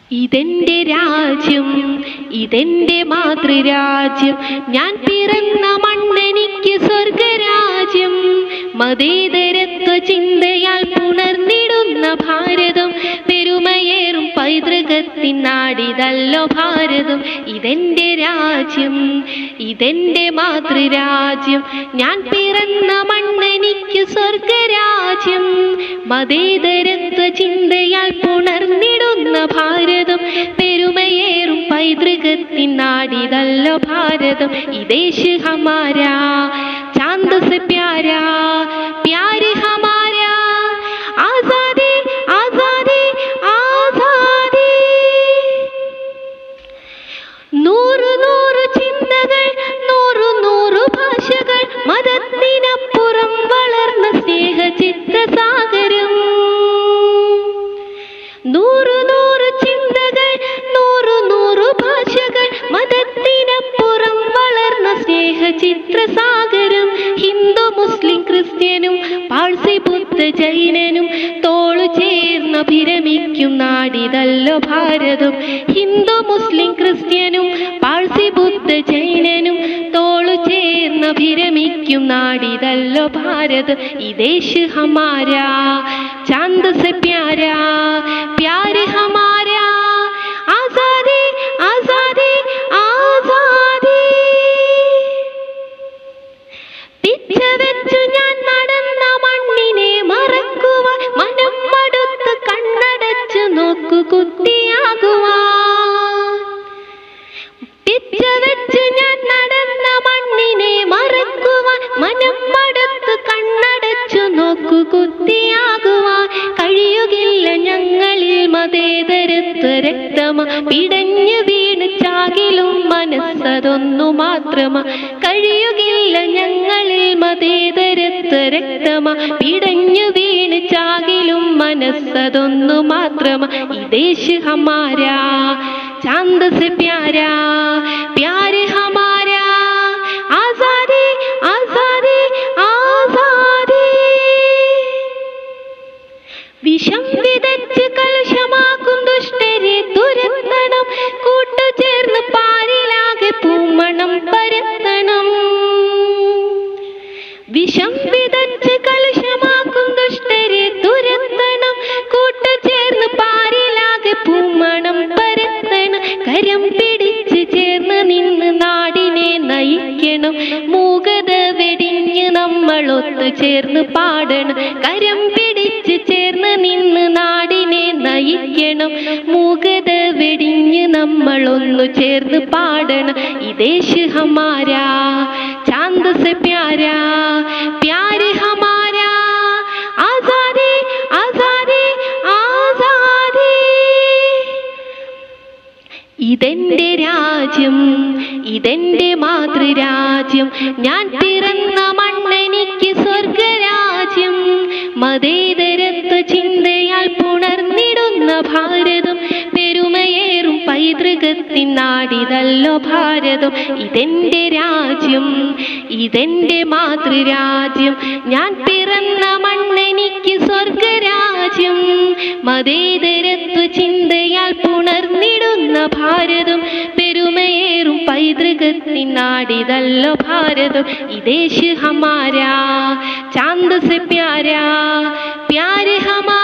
ഇതെന്റെ രാജ്യം ഇതെന്റെ മാതൃരാജ്യം ഞാൻ പിറന്ന മണ്ണെനിക്ക് സ്വർഗരാജ്യം മതേതരത്വ ചിന്തയാൽ പുണർന്നിടുന്ന ഭാരതം പെരുമയേറും പൈതൃകത്തിൻ നാടിതല്ലോ ഭാരതം ഇതെന്റെ രാജ്യം ഇതെന്റെ മാതൃരാജ്യം ഞാൻ പിറന്ന മണ്ണെനിക്ക് സ്വർഗരാജ്യം മതേതരത്വ ചിന്തയാൽ പുണർന്നിടുന്ന ഭാരതം പെരുമയേറും പൈതൃകത്തിൻ നാടിതല്ലോ ഭാരതം ഇദേശ് ഹമാരാ चांद से प्यारा प्यार हमारा आजादी आजादी आजादी നൂറു നൂറു ചിന്തകൾ നൂറു നൂറു ഭാഷകൾ മതത്തിനപ്പുറം വളർന്ന സ്നേഹ ചിത്രസാഗരം നൂറു നൂറു ചിന്തകൾ നൂറു നൂറു ഭാഷകൾ മതത്തിനപ്പുറം വളർന്ന സ്നേഹ ചിത്രസാഗരം ഹിന്ദു മുസ്ലിം ക്രിസ്ത്യനും പാഴ്സി ബുദ്ധ ജൈനനും തോളു ചേർന്ന് വിരമിക്കും നാടിതല്ലോ ഭാരതം ഹിന്ദു മുസ്ലിം ക്രിസ്ത്യനും പാഴ്സി ബുദ്ധ ജൈനനും തോളു ചേർന്ന് വിരമിക്കും നാടിതല്ലോ ഭാരത് ഇദേശ് ഹമാരാ ചാന്ത് സെ പ്യാരാ പ്യാർ ഹമാരാ ആസാദി ആസാദി ആസാദി പിച്ച വെച്ചു ഞാൻ നടന്ന മണ്ണിനെ മറക്കുവാൻ മനം മടുത്ത് കണ്ണടച്ചു നോക്കു കുത്തിയാകുവാൻ പിച്ച വെച്ച് ഞാൻ നടന്ന മണ്ണിനെ മറക്കുവാൻ മനം മടുത്ത് കണ്ണടച്ചു നോക്കു കുത്തിയാകുവാൻ കഴിയുകില്ല ഞങ്ങളിൽ മതേതരത്വ രക്തമ പിടഞ്ഞു വീണ് ചാകിലും മനസ്സതൊന്നു മാത്രമ കഴിയുകില്ല ഞങ്ങളിൽ മതേതരത്വ രക്തമ പിടഞ്ഞു വീണ് ചാകിലും മനസ്സതൊന്നു മാത്രമ ഇദേശ് ഹമാരാ चांद से प्यारा प्यार हमारा आजादी आजादी आजादी വിഷം വിതച്ച് കലുഷമാക്കും ദുഷ്ടരെ തുരത്തണം കൂട്ടുചേർന്ന് പാരിലാകെ പൂമണം പരത്തണം വിഷം വിതച്ച് കലുഷമാക്കും ദുഷ്ടരെ തുരത്തണം കൂട്ടുചേർന്ന് പാരിലാകെ പൂമണം പരത്തണം കരം പിടിച്ച് ചേർന്ന് നിന്ന് നാടിനെ നയിക്കണം മൂകത വെടിഞ്ഞ് നമ്മൾ ഒത്തുചേർന്ന് പാടണം കരം പിടിച്ച് ചേർന്ന് നിന്ന് നാടിനെ നയിക്കണം മൂകത വെടിഞ്ഞ് നമ്മൾ ഒന്നു ചേർന്ന് പാടണം ഇദേശ് ഹമാരാ ചാന്ത് സെ പ്യാരാ പ്യാർ ഹമാരാ ആസാദി ആസാദി ആസാദി ഇതെന്റെ രാജ്യം ഇതെന്റെ മാതൃരാജ്യം ഞാൻ പിറന്ന മണ്ണെനിക്ക് സ്വർഗരാജ്യം മതേതരത്വ ചിന്തയാൽ പുണർന്നിടുന്ന ഭാരതം പെരുമയേറും പൈതൃകത്തിൻ നാടിതല്ലോ ഭാരതം ഇതെന്റെ രാജ്യം ഇതെന്റെ മാതൃരാജ്യം ഞാൻ പിറന്ന മണ്ണെനിക്ക് സ്വർഗരാജ്യം മതേതരത്വ ചിന്തയാൽ പുണർന്നിടുന്ന ഭാരതം പെരുമയേറും പൈതൃകത്തിൻ നാടിതല്ലോ ഭാരതം ഇദേശ് ഹമാരാ ചാന്ത് സെ പ്യാരാ പ്യാർ ഹമാ